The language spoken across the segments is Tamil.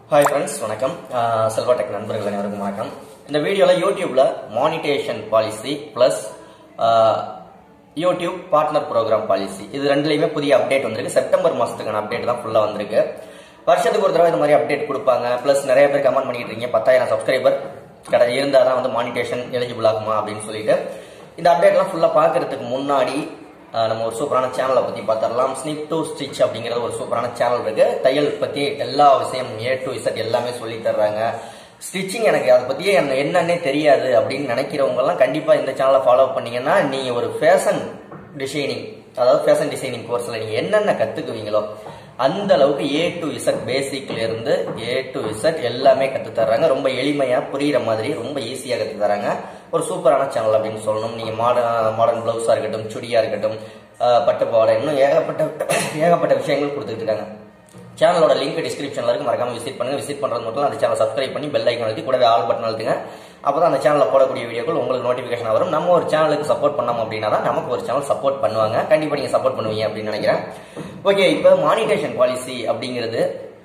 ஹாய் ஃப்ரெண்ட்ஸ் வணக்கம் செல்வா டெக் நண்பர்கள் அனைவருக்கும் வணக்கம் இந்த வீடியோவில் யூடியூப்ல monetization policy plus YouTube partner program policy இது ரெண்டுலையுமே புதிய அப்டேட் வந்திருக்கு செப்டம்பர் மாதத்துக்கான அப்டேட் தான் ஃபுல்லாக வந்திருக்கு வருஷத்துக்கு ஒரு தடவை இந்த மாதிரி அப்டேட் கொடுப்பாங்க ப்ளஸ் நிறைய பேர் கமெண்ட் பண்ணிட்டு இருக்கீங்க பத்தாயிரம் சப்ஸ்கிரைபர் கடை இருந்தால் தான் வந்து மானிட்டேஷன் எலிஜிபிள் ஆகுமா அப்படின்னு சொல்லிட்டு இந்த அப்டேட்லாம் ஃபுல்லாக பார்க்கறதுக்கு முன்னாடி ஆஹ் நம்ம ஒரு சூப்பரான சேனலை பத்தி பார்த்துடலாம் ஸ்னிப் டு ஸ்டிச் அப்படிங்கிறது ஒரு சூப்பரான சேனல் இருக்கு தையல் பத்தி எல்லா விஷயம் ஏ டு இசட் எல்லாமே சொல்லி தர்றாங்க ஸ்டிச்சிங் எனக்கு அதை பத்தியே என்ன- என்னன்னே தெரியாது அப்படின்னு நினைக்கிறவங்க எல்லாம் கண்டிப்பா இந்த சேனலை ஃபாலோ பண்ணீங்கன்னா நீங்க ஒரு ஃபேஷன் டிசைனிங் அதாவது ஃபேஷன் டிசைனிங் கோர்ஸ்ல நீங்க என்னென்ன கத்துக்குவீங்களோ அந்த அளவுக்கு ஏ டு இசட் பேசிக்ல இருந்து ஏ டு இசட் எல்லாமே கத்து தர்றாங்க ரொம்ப எளிமையா புரியுற மாதிரி ரொம்ப ஈஸியா கத்து தராங்க ஒரு சூப்பரான சேனல் அப்படின்னு சொல்லணும் நீங்க மாடர்ன் மாடர்ன் பிளவுஸா இருக்கட்டும் சுடியா இருக்கட்டும் அஹ் பட்டுப்பாவாடை இன்னும் ஏகப்பட்ட ஏகப்பட்ட விஷயங்கள் கொடுத்துட்டு இருக்காங்க சேனலோட லிங்க் டிஸ்கிரிப்ஷன்ல இருக்கு மறக்காம விசிட் பண்ணுங்க விசிட் பண்றது மட்டும் இல்ல, அந்த சேனல் சப்ஸ்கிரைப் பண்ணி பெல் ஐக்கன் அழுத்தி கூடவே ஆல் பட்டன் அழுத்துங்க அப்பதான் அந்த சேனல்ல போடக்கூடிய வீடியோக்கள் உங்களுக்கு நோட்டிபிகேஷன் வரும் நம்ம ஒரு சேனலுக்கு சப்போர்ட் பண்ணோம் அப்படின்னா தான் நமக்கு ஒரு சேனல் சப்போர்ட் பண்ணுவாங்க கண்டிப்பா நீங்க சப்போர்ட் பண்ணுவீங்க அப்படின்னு நினைக்கிறேன் ஓகே இப்போ மானிட்டேஷன் பாலிசி அப்படிங்கிறது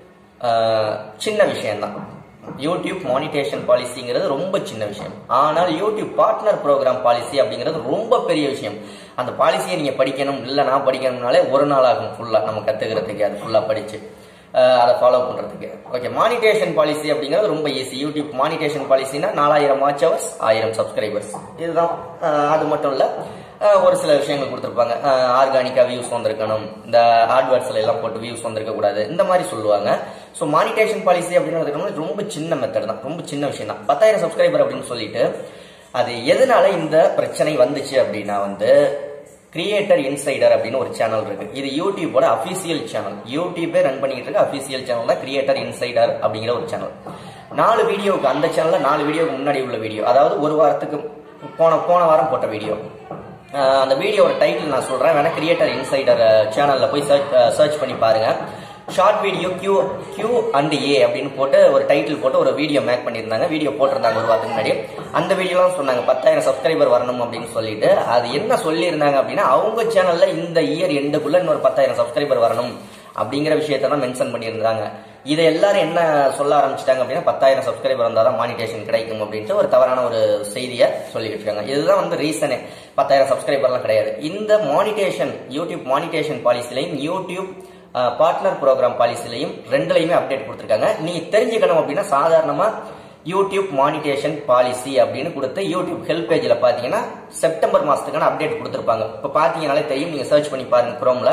ஆஹ், சின்ன விஷயம்தான் யூடியூப் மானிட்டேஷன் பாலிசிங்கிறது ரொம்ப சின்ன விஷயம் ஆனால் யூடியூப் பார்ட்னர் ப்ரோக்ராம் பாலிசி அப்படிங்கிறது ரொம்ப பெரிய விஷயம் அந்த பாலிசியை நீங்க படிக்கணும் இல்ல நான் படிக்கணும்னாலே ஒரு நாள் ஆகும் ஃபுல்லா நம்ம கத்துக்கிறதுக்கு அது ஃபுல்லா படிச்சு அஹ் அதை ஃபாலோ பண்றதுக்கு ஓகே மானிட்டேஷன் பாலிசி அப்படிங்கிறது ரொம்ப ஈஸி யூடியூப் மானிட்டேஷன் பாலிசினா நாலாயிரம் வாட்ச் ஹவர்ஸ் ஆயிரம் சப்ஸ்கிரைபர்ஸ் இதுதான் அஹ் அது மட்டும் இல்ல அஹ் ஒரு சில விஷயங்கள் கொடுத்துருப்பாங்க ஆர்கானிக்கா வியூஸ் வந்திருக்கணும் இந்த ஆட்வர்ட்ஸ்ல எல்லாம் போட்டு வியூஸ் வந்திருக்க கூடாது இந்த மாதிரி சொல்லுவாங்க ஸோ மானிட்டேஷன் பாலிசி அப்படிங்கிறது ரொம்ப சின்ன மெத்தட் தான் ரொம்ப சின்ன விஷயம் தான் பத்தாயிரம் சப்ஸ்கிரைபர் அப்படின்னு சொல்லிட்டு அது எதனால இந்த பிரச்சனை வந்துச்சு அப்படின்னா வந்து கிரியேட்டர் இன்சைடர் அப்படின்னு ஒரு சேனல் இருக்கு இது யூடியூபோட அபிஷியல் சேனல் யூடியூபே ரன் பண்ணிட்டு இருக்க அபிஷியல் சேனல் தான் கிரியேட்டர் இன்சைடர் அப்படிங்கிற ஒரு சேனல் நாலு வீடியோவுக்கு அந்த சேனல்ல நாலு வீடியோக்கு முன்னாடி உள்ள வீடியோ அதாவது ஒரு வாரத்துக்கு போன போன வாரம் போட்ட வீடியோ ஆஹ் அந்த வீடியோட டைட்டில் நான் சொல்றேன் வேணா கிரியேட்டர் இன்சைடர் சேனல்ல போய் சர்ச் சர்ச் பண்ணி பாருங்க short video Q Q and A அப்படின்னு போட்டு ஒரு டைட்டில் போட்டு ஒரு வீடியோ மேக் பண்ணியிருந்தாங்க வீடியோ போட்டிருந்தாங்க ஒரு வாரத்துக்கு முன்னாடி அந்த வீடியோலாம் சொன்னாங்க பத்தாயிரம் சப்ஸ்கிரைபர் வரணும் அப்படின்னு சொல்லிட்டு அது என்ன சொல்லியிருந்தாங்க அப்படின்னா அவங்க சேனல்ல இந்த இயர் எண்டுக்குள்ள இன்னொரு பத்தாயிரம் சப்ஸ்கிரைபர் வரணும் அப்படிங்கிற விஷயத்தை தான் மென்ஷன் பண்ணியிருந்தாங்க இதை எல்லாரும் என்ன சொல்ல ஆரம்பிச்சிட்டாங்க அப்படின்னா பத்தாயிரம் சப்ஸ்கிரைபர் வந்தால் தான் மானிட்டேஷன் கிடைக்கும் அப்படின்ட்டு ஒரு தவறான ஒரு செய்தியை சொல்லிட்டு இருக்காங்க இதுதான் வந்து ரீசனே பத்தாயிரம் சப்ஸ்கிரைபர்லாம் கிடையாது இந்த மானிட்டேஷன் யூடியூப் மானிட்டேஷன் பாலிசிலையும் யூடியூப் பார்ட்னர் ப்ரோக்ராம் பாலிசிலையும் ரெண்டுலையுமே அப்டேட் கொடுத்துருக்காங்க நீங்க தெரிஞ்சுக்கணும் அப்படின்னா சாதாரணமா யூடியூப் மானிட்டேஷன் பாலிசி அப்படின்னு கொடுத்து யூடியூப் ஹெல்ப் பேஜ்ல பாத்தீங்கன்னா செப்டம்பர் மாசத்துக்கான அப்டேட் கொடுத்துருப்பாங்க இப்ப பாத்தீங்கனாலே தெரியும் நீங்க சர்ச் பண்ணி பாருங்க குரோம்ல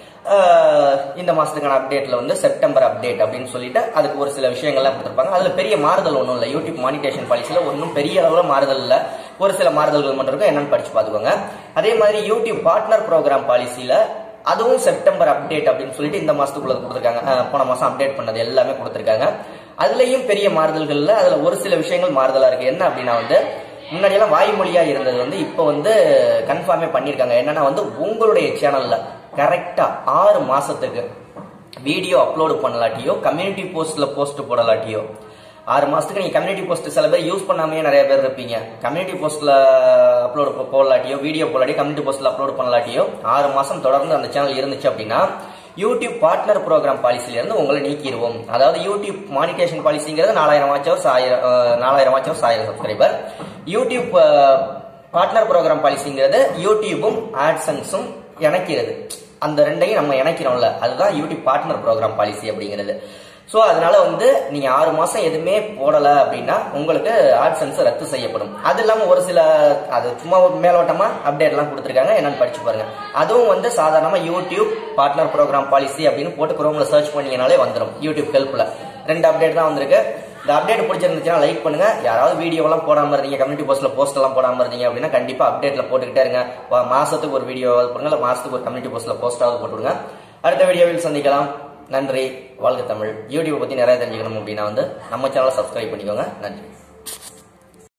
ஆஹ் இந்த மாசத்துக்கான அப்டேட்ல வந்து செப்டம்பர் அப்டேட் அப்படின்னு சொல்லிட்டு அதுக்கு ஒரு சில விஷயங்கள்லாம் கொடுத்துருப்பாங்க அதுல பெரிய மாறுதல் ஒன்றும் இல்லை யூடியூப் மானிட்டேஷன் பாலிசியில ஒன்றும் பெரிய அளவுல மாறுதல் இல்லை ஒரு சில மாறுதல்கள் மட்டும் இருக்கும் என்னன்னு படிச்சு பாத்துக்கோங்க அதே மாதிரி யூடியூப் பார்ட்னர் ப்ரோக்ராம் பாலிசியில அதுவும் செப்டம்பர் அப்டேட் அப்படின்னு சொல்லிட்டு இந்த மாசத்துக்குள்ள கொடுத்துருக்காங்க ஆஹ் போன மாசம் அப்டேட் பண்ணது எல்லாமே கொடுத்துருக்காங்க அதுலயும் பெரிய மாறுதல்கள்ல அதுல ஒரு சில விஷயங்கள் மாறுதலா இருக்கு என்ன அப்படின்னா வந்து முன்னாடியெல்லாம் வாய்மொழியா இருந்தது வந்து இப்போ வந்து கன்ஃபார்மே பண்ணியிருக்காங்க என்னன்னா வந்து உங்களுடைய சேனல்ல கரெக்டா ஆறு மாசத்துக்கு வீடியோ அப்லோடு பண்ணலாட்டியோ கம்யூனிட்டி போஸ்ட்ல போஸ்ட் போடலாட்டியோ ஆறு மாசத்துக்கு நீங்க கம்யூனிட்டி போஸ்ட் சில பேர் யூஸ் பண்ணாமே நிறைய பேர் இருப்பீங்க கம்யூனிட்டி போஸ்ட்ல அப்லோடு போடலாட்டியோ வீடியோ போடலாட்டியோ கம்யூனிட்டி போஸ்ட்ல அப்லோட் பண்ணலாட்டியோ ஆறு மாசம் தொடர்ந்து அந்த சேனல் இருந்துச்சு அப்படின்னா யூடியூப் பார்ட்னர் ப்ரோக்ராம் பாலிசில இருந்து உங்களை நீக்கிடுவோம் அதாவது யூடியூப் மானிட்டேஷன் பாலிசிங்கிறது நாலாயிரம் வாட்ச் ஹவர்ஸ் ஆயிரம் அஹ், நாலாயிரம் வாட்ச் ஹவர்ஸ் ஆயிரம் சப்ஸ்கிரைபர் யூடியூப் பார்ட்னர் ப்ரோக்ராம் பாலிசிங்கிறது யூடியூபும் ஆட்சன்ஸும் இணைக்கிறது அந்த ரெண்டையும் நம்ம இணைக்கிறோம்ல அதுதான் யூடியூப் பார்ட்னர் ப்ரோக்ராம் பாலிசி அப்படிங்கிறது ஸோ அதனால வந்து நீங்க ஆறு மாசம் எதுவுமே போடல அப்படின்னா உங்களுக்கு ஆட்சன்ஸ் ரத்து செய்யப்படும் அது இல்லாம ஒரு சில அது சும்மா ஒரு மேலோட்டமா அப்டேட் எல்லாம் கொடுத்துருக்காங்க என்னன்னு படிச்சு பாருங்க அதுவும் வந்து சாதாரணமா யூடியூப் பார்ட்னர் ப்ரோக்ராம் பாலிசி அப்படின்னு போட்டு குரோம்ல சர்ச் பண்ணீங்கனாலே வந்துடும் யூடியூப் ஹெல்ப்ல ரெண்டு அப்டேட் தான் வந்திருக்கு இந்த அப்டேட் பிடிச்சிருந்துச்சுன்னா லைக் பண்ணுங்க யாராவது வீடியோலாம் போடாம இருந்தீங்க கம்யூனிட்டி போஸ்ட்ல போஸ்ட் எல்லாம் போடாம இருந்தீங்க அப்படின்னா கண்டிப்பா அப்டேட்ல போட்டுக்கிட்டே இருங்க வா- மாசத்துக்கு ஒரு வீடியோ போடுங்க இல்ல மாசத்துக்கு ஒரு கம்யூனிட்டி போஸ்ட்ல போஸ்டாவது போட்டுருங்க அடுத்த வீடியோவில் சந்திக்கலாம் நன்றி வாழ்க தமிழ் யூடியூப் பத்தி நிறைய தெரிஞ்சுக்கணும் அப்படின்னா வந்து நம்ம சேனலை சப்ஸ்கிரைப் பண்ணிக்கோங்க நன்றி